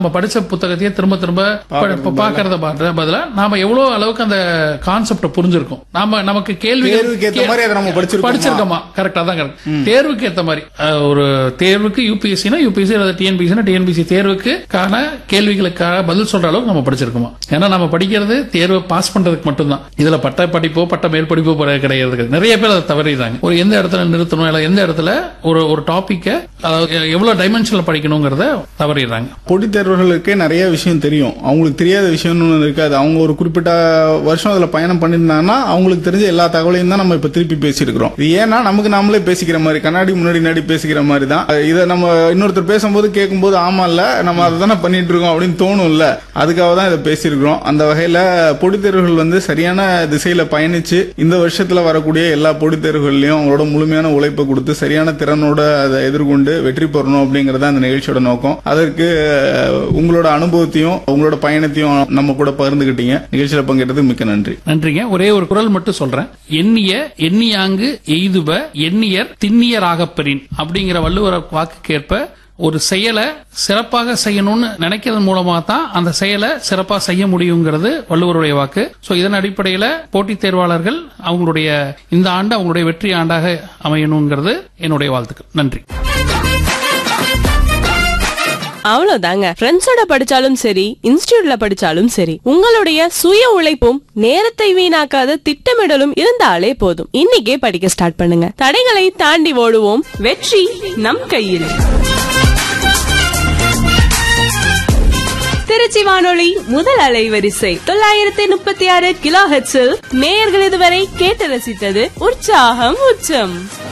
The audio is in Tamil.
நம்ம படிச்ச புத்தகத்தையே திரும்ப திரும்ப ப- பாக்குறத பாக்குறத பதிலா நாம எவ்வளவு அளவுக்கு அந்த கான்செப்ட புரிஞ்சிருக்கோம் நாம நமக்கு கேள்வி தேர்வுக்கு ஏத்த மாதிரி அதை நம்ம படிச்சிருக்கோமா? படிச்சிருக்கோமா கரெக்டா தான் கரெக்ட் தேர்வுக்கு ஏத்த மாதிரி அஹ், ஒரு தேர்வுக்கு யூபிஎஸ்சினா யூபிஎஸ்சி அல்லது டிஎன்பிசினா டிஎன்பிசி தேர்வுக்கான கேள்விகளுக்காக பதில் சொல்ற அளவுக்கு நம்ம படிச்சிருக்கோமா ஏன்னா நம்ம படிக்கிறது தேர்வை பாஸ் பண்றதுக்கு மட்டும்தான் இதுல பட்ட படிப்போ பட்ட மேல் படிப்போ போற கிடையாது கிடையாது. நிறைய பேர் அதை தவறிடுறாங்க ஒரு எந்த இடத்துல நிறுத்தணும் இல்ல எந்த இடத்துல ஒரு ஒரு டாபிக்க எவ்வளவு டைமென்ஷன்ல படிக்கணுங்கிறத தவறிடுறாங்க போட்டித் தேர்வர்களுக்கே நிறைய விஷயம் தெரியும் அவங்களுக்கு தெரியாத விஷயம்னு ஒண்ணு இருக்காது அவங்க ஒரு குறிப்பிட்ட வருஷம் அதுல பயணம் பண்ணியிருந்தாங்கன்னா அவங்களுக்கு தெரிஞ்ச எல்லா தகவலையும் தான் நம்ம இப்ப திருப்பி பேசியிருக்கிறோம் இது ஏன்னா நமக்கு நாமளே பேசிக்கிற மாதிரி கண்ணாடி முன்னாடி முன்னாடி பேசிக்கிற மாதிரி தான் இதை நம்ம இன்னொருத்தர் பேசும்போது கேட்கும்போது ஆமா இல்ல நம்ம அதை தானே பண்ணிட்டு இருக்கோம் அப்படின்னு தோணும் இல்ல அதுக்காக தான் இதை பேசியிருக்கிறோம் அந்த வகையில போட்டித் தேர்வுகள் வந்து சரியான திசையில பயணிச்சு இந்த வருஷத்துல வரக்கூடிய எல்லா போட்டித் தேர்வுகள்லயும் அவங்களோட முழுமையான உழைப்பை கொடுத்து சரியான திறனோட அதை எதிர்கொண்டு வெற்றி பெறணும் அப்படிங்கறது அந்த நிகழ்ச்சியோட நோக்கம் அதற்கு அஹ், உங்களோட அனுபவத்தையும் உங்களோட பயணத்தையும் நம்ம கூட பகிர்ந்துகிட்டீங்க நிகழ்ச்சியில பங்கேற்றதுக்கு மிக்க நன்றி நன்றிங்க ஒரே ஒரு குரல் மட்டும் சொல்றேன் எண்ணிய எண்ணியாங்கு எய்துவ எண்ணியர் திண்ணியராகப் பெறின் அப்படிங்கிற வள்ளுவர வாக்குக்கேற்ப ஒரு செயலை சிறப்பாக செய்யணும்னு நினைக்கிறது மூலமா தான் அந்த செயலை சிறப்பா செய்ய முடியுங்கிறது வள்ளுவருடைய வாக்கு சோ இதன் அடிப்படையில போட்டித் தேர்வாளர்கள் அவங்களுடைய இந்த ஆண்டு அவங்களுடைய வெற்றி ஆண்டாக அமையணுங்கிறது என்னுடைய வாழ்த்துக்கள் நன்றி அவ்வளவுதாங்க ஃப்ரெண்ட்ஸோட படிச்சாலும் சரி இன்ஸ்டிடியூட்ல படிச்சாலும் சரி உங்களுடைய சுய உழைப்பும் நேரத்தை வீணாக்காத திட்டமிடலும் இருந்தாலே போதும் இன்னைக்கே படிக்க ஸ்டார்ட் பண்ணுங்க தடைகளை தாண்டி ஓடுவோம் வெற்றி நம் கையில் திருச்சி வானொலி முதல் அலைவரிசை தொள்ளாயிரத்தி முப்பத்தி ஆறு கிலோ ஹெட்ஸில் நேயர்கள் இதுவரை கேட்டு ரசித்தது உற்சாகம் உச்சம்